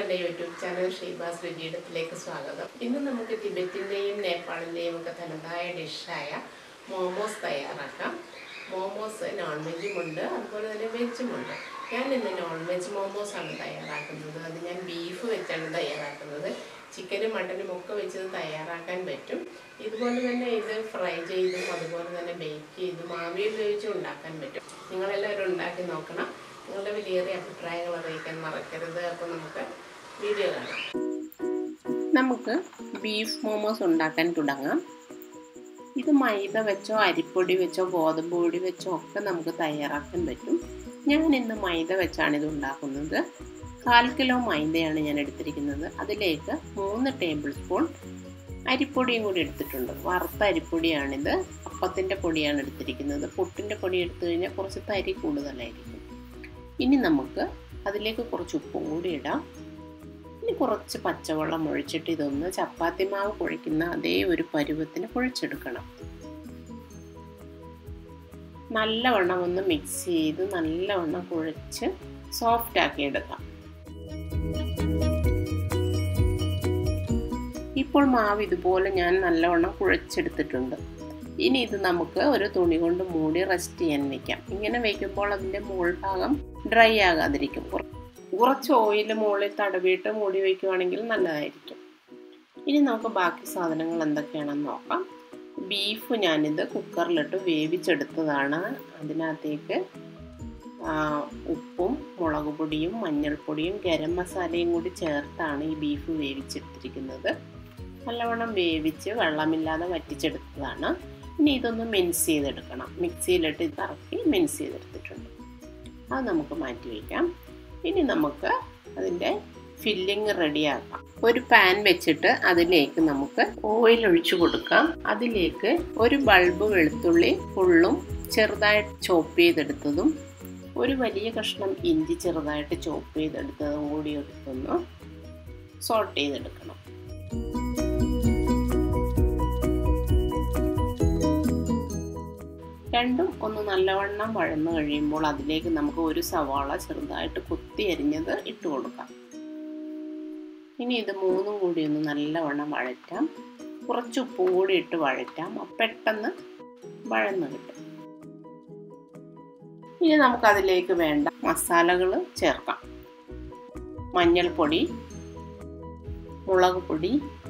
എൻ്റെ YouTube channel Sheeba's രുചിയിടത്തിലേക്ക് സ്വാഗതം ഇന്ന് നമുക്ക് ടിബറ്റിൻ്റെയും നേപ്പാളിൻ്റെയും ഒക്കെ തനതായ ഡിഷായ മോമോസ് തയ്യാറാക്കാം മോമോസ് നോൺ വെജും ഉണ്ട് അതുപോലെ തന്നെ വെജും ഉണ്ട് ഞാൻ ഇന്ന് നോൺ വെജ് മോമോസ് ആണ് തയ്യാറാക്കുന്നത് അത് ഞാൻ ബീഫ് വെച്ചാണ് തയ്യാറാക്കുന്നത് ചിക്കനും മട്ടനും ഒക്കെ വെച്ച് ഇത് തയ്യാറാക്കാൻ പറ്റും ഇതുപോലെ തന്നെ ഇത് ഫ്രൈ ചെയ്തും അതുപോലെ തന്നെ ബേക്ക് ചെയ്തും ആവിയിൽ വേവിച്ചും ഉണ്ടാക്കാൻ പറ്റും നിങ്ങളെല്ലാവരും ഉണ്ടാക്കി നോക്കണം നിങ്ങളുടെ വിലയേറിയ അഭിപ്രായങ്ങൾ അറിയിക്കാൻ മറക്കരുത് അപ്പോൾ നമുക്ക് വീഡിയോ കാണാം നമുക്ക് ബീഫ് മോമോസ് ഉണ്ടാക്കാൻ തുടങ്ങാം ഇത് മൈദ വെച്ചോ അരിപ്പൊടി വെച്ചോ ഗോതമ്പ് പൊടി വെച്ചോ ഒക്കെ നമുക്ക് തയ്യാറാക്കാൻ പറ്റും ഞാൻ ഇന്ന് മൈദ വെച്ചാണ് ഇത് ഉണ്ടാക്കുന്നത് കാൽ കിലോ മൈദയാണ് ഞാൻ എടുത്തിരിക്കുന്നത് അതിലേക്ക് മൂന്ന് ടേബിൾ സ്പൂൺ അരിപ്പൊടിയും കൂടി എടുത്തിട്ടുണ്ട് വറുത്ത അരിപ്പൊടിയാണിത് അപ്പത്തിൻ്റെ പൊടിയാണ് എടുത്തിരിക്കുന്നത് പുട്ടിൻ്റെ പൊടി എടുത്തു കഴിഞ്ഞാൽ കുറച്ച് തരി കൂടുതലായിരിക്കും ഇനി നമുക്ക് അതിലേക്ക് കുറച്ച് ഉപ്പും കൂടി ഇടാം ഇനി കുറച്ച് പച്ചവെള്ളം ഒഴിച്ചിട്ട് ഇതൊന്ന് ചപ്പാത്തി മാവ് കുഴയ്ക്കുന്ന അതേ ഒരു പരുവത്തിന് കുഴച്ചെടുക്കണം നല്ലവണ്ണം ഒന്ന് മിക്സ് ചെയ്ത് നല്ലവണ്ണം കുഴച്ച് സോഫ്റ്റ് ആക്കി എടുക്കാം ഇപ്പോൾ മാവ് ഇതുപോലെ ഞാൻ നല്ലവണ്ണം കുഴച്ചെടുത്തിട്ടുണ്ട് ഇനി ഇത് നമുക്ക് ഒരു തുണി കൊണ്ട് മൂടി റെസ്റ്റ് ചെയ്യാൻ വെക്കാം ഇങ്ങനെ വയ്ക്കുമ്പോൾ അതിൻ്റെ മുകൾ ഭാഗം ഡ്രൈ ആകാതിരിക്കും കുറച്ച് ഓയിൽ മുകളിൽ തടവിയിട്ട് മൂടി വയ്ക്കുവാണെങ്കിൽ നല്ലതായിരിക്കും ഇനി നമുക്ക് ബാക്കി സാധനങ്ങൾ എന്തൊക്കെയാണെന്ന് നോക്കാം ബീഫ് ഞാനിത് കുക്കറിലിട്ട് വേവിച്ചെടുത്തതാണ് അതിനകത്തേക്ക് ഉപ്പും മുളക് പൊടിയും മഞ്ഞൾപ്പൊടിയും ഗരം മസാലയും കൂടി ചേർത്താണ് ഈ ബീഫ് വേവിച്ചെടുത്തിരിക്കുന്നത് നല്ലവണ്ണം വേവിച്ച് വെള്ളമില്ലാതെ വറ്റിച്ചെടുത്തതാണ് ഇനി ഇതൊന്ന് മിൻസ് ചെയ്തെടുക്കണം മിക്സിയിലിട്ട് ഇത് ഇറക്കി മിൻസ് ചെയ്തെടുത്തിട്ടുണ്ട് അത് നമുക്ക് മാറ്റി വയ്ക്കാം ഇനി നമുക്ക് അതിൻ്റെ ഫില്ലിങ് റെഡിയാക്കാം ഒരു പാൻ വെച്ചിട്ട് അതിലേക്ക് നമുക്ക് ഓയിൽ ഒഴിച്ചു കൊടുക്കാം അതിലേക്ക് ഒരു ബൾബ് വെളുത്തുള്ളി ഫുള്ളും ചെറുതായിട്ട് ചോപ്പ് ചെയ്തെടുത്തതും ഒരു വലിയ കഷ്ണം ഇഞ്ചി ചെറുതായിട്ട് ചോപ്പ് ചെയ്തെടുത്തതും കൂടി എടുത്തൊന്ന് സോട്ട് ചെയ്തെടുക്കണം രണ്ടും ഒന്ന് നല്ലവണ്ണം വഴന്നു കഴിയുമ്പോൾ അതിലേക്ക് നമുക്ക് ഒരു സവാള ചെറുതായിട്ട് കുത്തി അരിഞ്ഞത് ഇട്ട് കൊടുക്കാം ഇനി ഇത് മൂന്നും കൂടി ഒന്ന് നല്ലവണ്ണം വഴറ്റാം കുറച്ച് ഉപ്പും കൂടി ഇട്ട് വഴറ്റാം പെട്ടെന്ന് വഴന്ന് കിട്ടും ഇനി നമുക്കതിലേക്ക് വേണ്ട മസാലകൾ ചേർക്കാം മഞ്ഞൾപ്പൊടി മുളക് പൊടി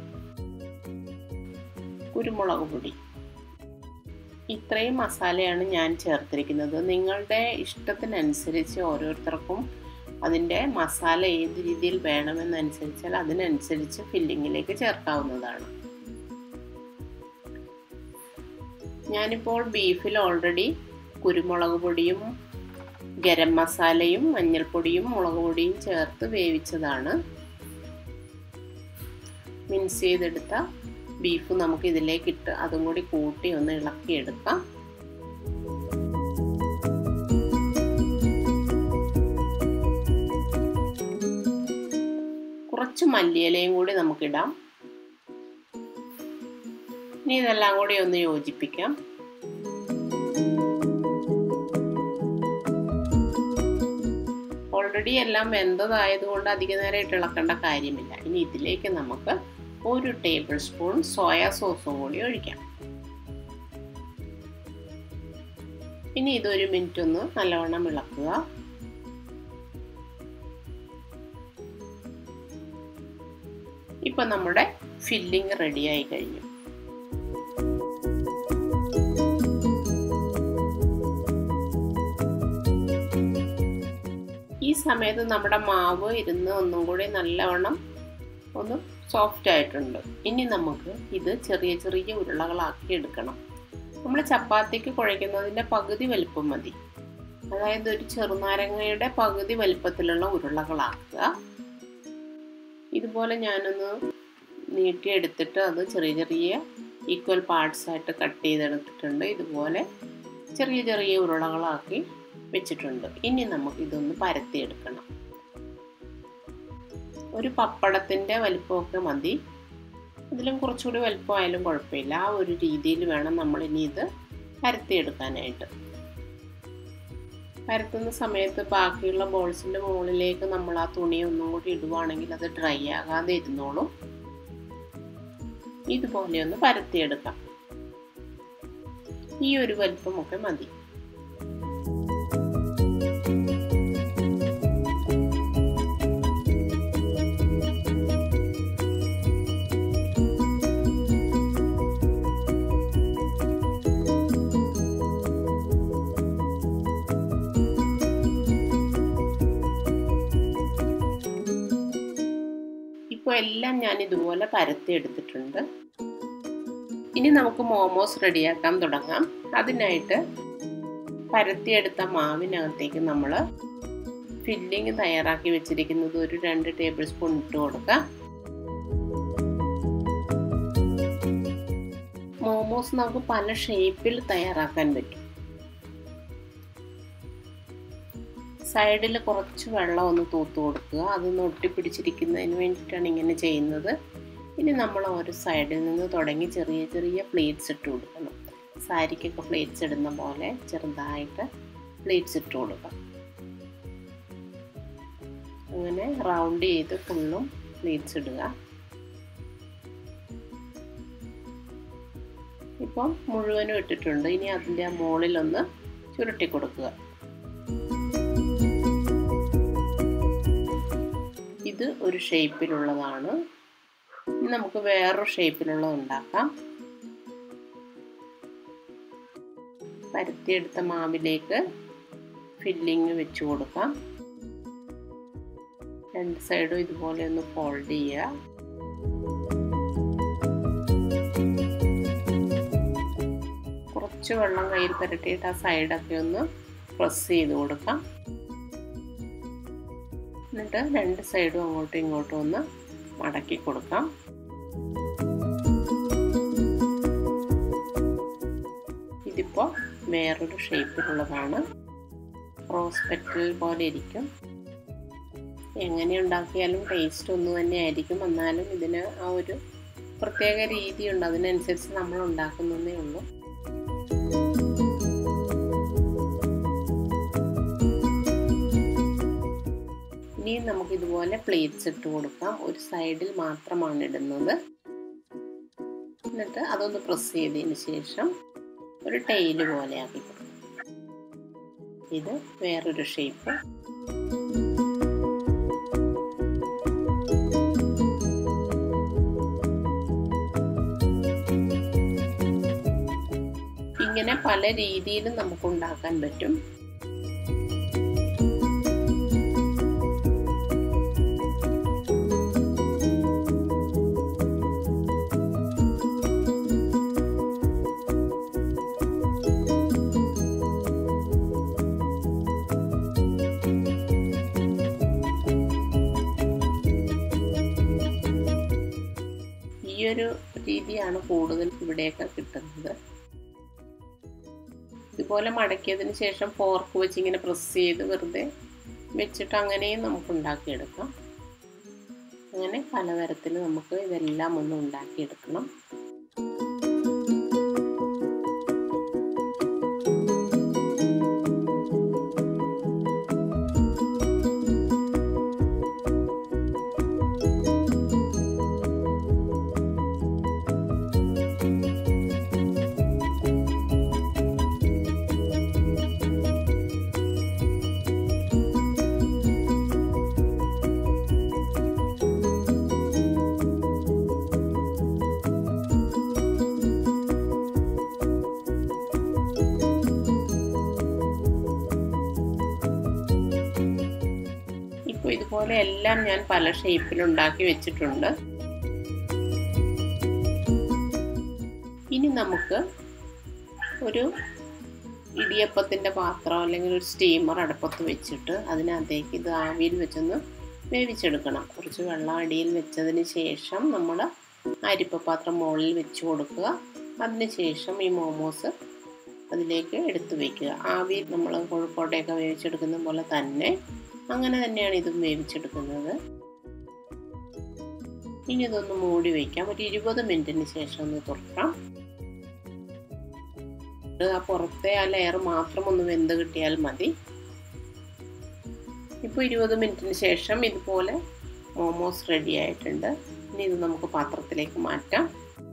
കുരുമുളക് പൊടി ഇത്രയും മസാലയാണ് ഞാൻ ചേർത്തിരിക്കുന്നത് നിങ്ങളുടെ ഇഷ്ടത്തിനനുസരിച്ച് ഓരോരുത്തർക്കും അതിൻ്റെ മസാല ഏത് രീതിയിൽ വേണമെന്നനുസരിച്ചാൽ അതിനനുസരിച്ച് ഫില്ലിങ്ങിലേക്ക് ചേർക്കാവുന്നതാണ് ഞാനിപ്പോൾ ബീഫിൽ ഓൾറെഡി കുരുമുളക് പൊടിയും ഗരം മസാലയും മഞ്ഞൾപ്പൊടിയും മുളക് പൊടിയും ചേർത്ത് വേവിച്ചതാണ് മിൻസ് ചെയ്തെടുത്ത ബീഫ് നമുക്ക് ഇതിലേക്ക് ഇട്ട് അതും കൂടി കൂട്ടി ഒന്ന് ഇളക്കിയെടുക്കാം കുറച്ച് മല്ലിയിലയും കൂടി നമുക്കിടാം ഇനി ഇതെല്ലാം കൂടി ഒന്ന് യോജിപ്പിക്കാം ഓൾറെഡി എല്ലാം വെന്തതായതുകൊണ്ട് അധിക നേരം ഇട്ട് ഇളക്കേണ്ട കാര്യമില്ല ഇനി ഇതിലേക്ക് നമുക്ക് ഒരു ടേബിൾ സ്പൂൺ സോയ സോസും കൂടി ഒഴിക്കാം ഇനി ഇതൊരു മിനിറ്റ് ഒന്ന് നല്ലവണ്ണം ഇളക്കുക ഇപ്പൊ നമ്മുടെ ഫില്ലിങ് റെഡിയായി കഴിഞ്ഞു ഈ സമയത്ത് നമ്മുടെ മാവ് ഇരുന്ന് ഒന്നും കൂടി നല്ലവണ്ണം ഒന്ന് സോഫ്റ്റ് ആയിട്ടുണ്ട് ഇനി നമുക്ക് ഇത് ചെറിയ ചെറിയ ഉരുളകളാക്കി എടുക്കണം നമ്മൾ ചപ്പാത്തിക്ക് കുഴയ്ക്കുന്നതിൻ്റെ പകുതി വലുപ്പം മതി അതായത് ഒരു ചെറുനാരങ്ങയുടെ പകുതി വലുപ്പത്തിലുള്ള ഉരുളകളാക്കുക ഇതുപോലെ ഞാനൊന്ന് നീട്ടിയെടുത്തിട്ട് അത് ചെറിയ ചെറിയ ഈക്വൽ പാർട്സ് ആയിട്ട് കട്ട് ചെയ്തെടുത്തിട്ടുണ്ട് ഇതുപോലെ ചെറിയ ചെറിയ ഉരുളകളാക്കി വെച്ചിട്ടുണ്ട് ഇനി നമുക്ക് ഇതൊന്ന് പരത്തിയെടുക്കണം ഒരു പപ്പടത്തിൻ്റെ വലിപ്പമൊക്കെ മതി ഇതിലും കുറച്ചുകൂടി വലിപ്പമായാലും കുഴപ്പമില്ല ആ ഒരു രീതിയിൽ വേണം നമ്മൾ ഇനി ഇത് പരത്തിയെടുക്കാനായിട്ട് പരത്തുന്ന സമയത്ത് ബാക്കിയുള്ള ബോൾസിൻ്റെ മുകളിലേക്ക് നമ്മൾ ആ തുണി ഒന്നും കൂടി ഇടുവാണെങ്കിൽ അത് ഡ്രൈ ആകാതെ ഇരുന്നോളും ഇതുപോലെ ഒന്ന് പരത്തിയെടുക്കാം ഈ ഒരു വലിപ്പമൊക്കെ മതി ഇപ്പോൾ എല്ലാം ഞാൻ ഇതുപോലെ പരത്തി എടുത്തിട്ടുണ്ട് ഇനി നമുക്ക് മോമോസ് റെഡിയാക്കാൻ തുടങ്ങാം അതിനായിട്ട് പരത്തിയെടുത്ത മാവിനകത്തേക്ക് നമ്മൾ ഫില്ലിങ് തയ്യാറാക്കി വെച്ചിരിക്കുന്നത് ഒരു രണ്ട് ടേബിൾ സ്പൂൺ ഇട്ട് കൊടുക്കുക മോമോസ് നമുക്ക് പല ഷേപ്പിൽ തയ്യാറാക്കാൻ പറ്റും സൈഡിൽ കുറച്ച് വെള്ളം ഒന്ന് തൂത്ത് കൊടുക്കുക അതൊന്ന് ഒട്ടിപ്പിടിച്ചിരിക്കുന്നതിന് വേണ്ടിയിട്ടാണ് ഇങ്ങനെ ചെയ്യുന്നത് ഇനി നമ്മൾ ഒരു സൈഡിൽ നിന്ന് തുടങ്ങി ചെറിയ ചെറിയ പ്ലേറ്റ്സ് ഇട്ട് കൊടുക്കണം സാരിക്കൊക്കെ പ്ലേറ്റ്സ് ഇടുന്ന പോലെ ചെറുതായിട്ട് പ്ലേറ്റ്സ് ഇട്ട് കൊടുക്കാം അങ്ങനെ റൗണ്ട് ചെയ്ത് ഫുള്ളും പ്ലേറ്റ്സ് ഇടുക ഇപ്പം മുഴുവനും ഇട്ടിട്ടുണ്ട് ഇനി അതിൻ്റെ മുകളിലൊന്ന് ചുരുട്ടി കൊടുക്കുക ഇത് ഒരു ഷേപ്പിലുള്ളതാണ് നമുക്ക് വേറൊരു ഷേപ്പിലുള്ളത് ഉണ്ടാക്കാം പരത്തിയെടുത്ത മാവിലേക്ക് ഫില്ലിങ് വെച്ച് കൊടുക്കാം രണ്ട് സൈഡും ഇതുപോലെ ഒന്ന് ഫോൾഡ് ചെയ്യുക കുറച്ച് വെള്ളം കയ്യിൽ പുരട്ടിയിട്ട് ആ സൈഡൊക്കെ ഒന്ന് പ്രസ് ചെയ്ത് കൊടുക്കാം എന്നിട്ട് രണ്ട് സൈഡും അങ്ങോട്ടും ഇങ്ങോട്ടും ഒന്ന് മടക്കി കൊടുക്കാം ഇതിപ്പോൾ വേറൊരു ഷേപ്പിലുള്ളതാണ് റോസ് പെറ്റൽ പോലെ ഇരിക്കും എങ്ങനെ ഉണ്ടാക്കിയാലും ടേസ്റ്റ് ഒന്ന് തന്നെ ആയിരിക്കും എന്നാലും ഇതിന് ആ ഒരു പ്രത്യേക രീതിയുണ്ട് അതിനനുസരിച്ച് നമ്മൾ ഉണ്ടാക്കുന്നതേ ഉള്ളൂ ഇനി നമുക്ക് ഇതുപോലെ പ്ലേറ്റ്സ് ഇട്ട് കൊടുക്കാം ഒരു സൈഡിൽ മാത്രമാണ് ഇടുന്നത് എന്നിട്ട് അതൊന്ന് പ്രസ് ചെയ്തതിന് ശേഷം ഒരു ടൈല് പോലെ ആക്കി കൊടുക്കും ഇത് വേറൊരു ഷേപ്പ് ഇങ്ങനെ പല രീതിയിലും നമുക്ക് ഉണ്ടാക്കാൻ പറ്റും ഈ ഒരു രീതിയാണ് കൂടുതൽ ഇവിടെയൊക്കെ കിട്ടുന്നത് ഇതുപോലെ മടക്കിയതിന് ശേഷം ഫോർക്ക് വെച്ച് ഇങ്ങനെ പ്രസ് ചെയ്ത് വെറുതെ വെച്ചിട്ട് അങ്ങനെയും നമുക്ക് ഉണ്ടാക്കിയെടുക്കാം അങ്ങനെ പലതരത്തിൽ നമുക്ക് ഇതെല്ലാം ഒന്ന് ഉണ്ടാക്കിയെടുക്കണം ഇപ്പോൾ ഇതുപോലെ എല്ലാം ഞാൻ പല ഷേപ്പിൽ ഉണ്ടാക്കി വെച്ചിട്ടുണ്ട് ഇനി നമുക്ക് ഒരു ഇടിയപ്പത്തിൻ്റെ പാത്രം അല്ലെങ്കിൽ ഒരു സ്റ്റീമർ അടുപ്പത്ത് വെച്ചിട്ട് അതിനകത്തേക്ക് ഇത് ആവിയിൽ വെച്ചൊന്ന് വേവിച്ചെടുക്കണം കുറച്ച് വെള്ളം അടിയിൽ വെച്ചതിന് ശേഷം നമ്മൾ അരിപ്പപാത്രം മുകളിൽ വെച്ച് കൊടുക്കുക അതിന് ശേഷം ഈ മോമോസ് അതിലേക്ക് എടുത്ത് വയ്ക്കുക ആവി നമ്മൾ കോഴിക്കോട്ടയൊക്കെ വേവിച്ചെടുക്കുന്ന പോലെ തന്നെ അങ്ങനെ തന്നെയാണ് ഇതും വേവിച്ചെടുക്കുന്നത് ഇനി ഇതൊന്ന് മൂടി വയ്ക്കാം ഒരു ഇരുപത് മിനിറ്റിന് ശേഷം ഒന്ന് തുറക്കാം ആ പുറത്തെ ആ ലെയർ മാത്രം ഒന്ന് വെന്ത് കിട്ടിയാൽ മതി ഇപ്പോൾ ഇരുപത് മിനിറ്റിന് ശേഷം ഇതുപോലെ മോമോസ് റെഡി ആയിട്ടുണ്ട് ഇനി ഇത് നമുക്ക് പാത്രത്തിലേക്ക് മാറ്റാം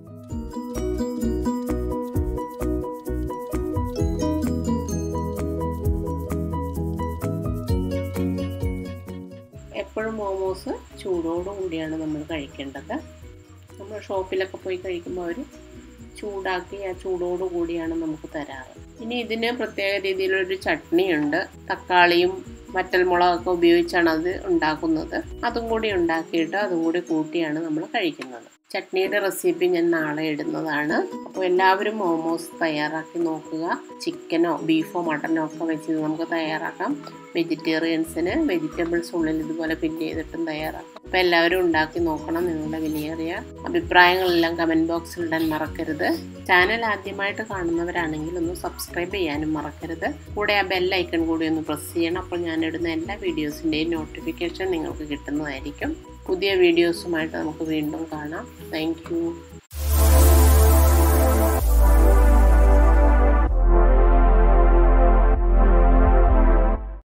എപ്പോഴും മോമോസ് ചൂടോടു കൂടിയാണ് നമ്മൾ കഴിക്കേണ്ടത് നമ്മൾ ഷോപ്പിലൊക്കെ പോയി കഴിക്കുമ്പോൾ അവർ ചൂടാക്കി ആ ചൂടോടു കൂടിയാണ് നമുക്ക് തരാറ് ഇനി ഇതിന് പ്രത്യേക രീതിയിലൊരു ചട്നിയുണ്ട് തക്കാളിയും വറ്റൽമുളകൊക്കെ ഉപയോഗിച്ചാണ് അത് ഉണ്ടാക്കുന്നത് അതും കൂടി ഉണ്ടാക്കിയിട്ട് അതും കൂടി കൂട്ടിയാണ് നമ്മൾ കഴിക്കുന്നത് ചട്നിയുടെ റെസിപ്പി ഞാൻ നാളെ ഇടുന്നതാണ് അപ്പോൾ എല്ലാവരും മോമോസ് തയ്യാറാക്കി നോക്കുക ചിക്കനോ ബീഫോ മട്ടനോ ഒക്കെ വെച്ച് ഇത് നമുക്ക് തയ്യാറാക്കാം വെജിറ്റേറിയൻസിന് വെജിറ്റബിൾസ് ഉള്ളിൽ ഇതുപോലെ ഫില്ല് ചെയ്തിട്ടും തയ്യാറാക്കാം അപ്പോൾ എല്ലാവരും ഉണ്ടാക്കി നോക്കണം നിങ്ങളുടെ വിലയേറിയ അഭിപ്രായങ്ങളെല്ലാം കമൻറ്റ് ബോക്സിൽ ഇടാൻ മറക്കരുത് ചാനൽ ആദ്യമായിട്ട് കാണുന്നവരാണെങ്കിൽ ഒന്ന് സബ്സ്ക്രൈബ് ചെയ്യാനും മറക്കരുത് കൂടെ ആ ബെൽ ഐക്കൺ കൂടി ഒന്ന് പ്രസ് ചെയ്യണം അപ്പോൾ ഞാൻ ഇടുന്ന എല്ലാ വീഡിയോസിൻ്റെയും നോട്ടിഫിക്കേഷൻ നിങ്ങൾക്ക് കിട്ടുന്നതായിരിക്കും പുതിയ വീഡിയോസുമായിട്ട് നമുക്ക് വീണ്ടും കാണാം താങ്ക്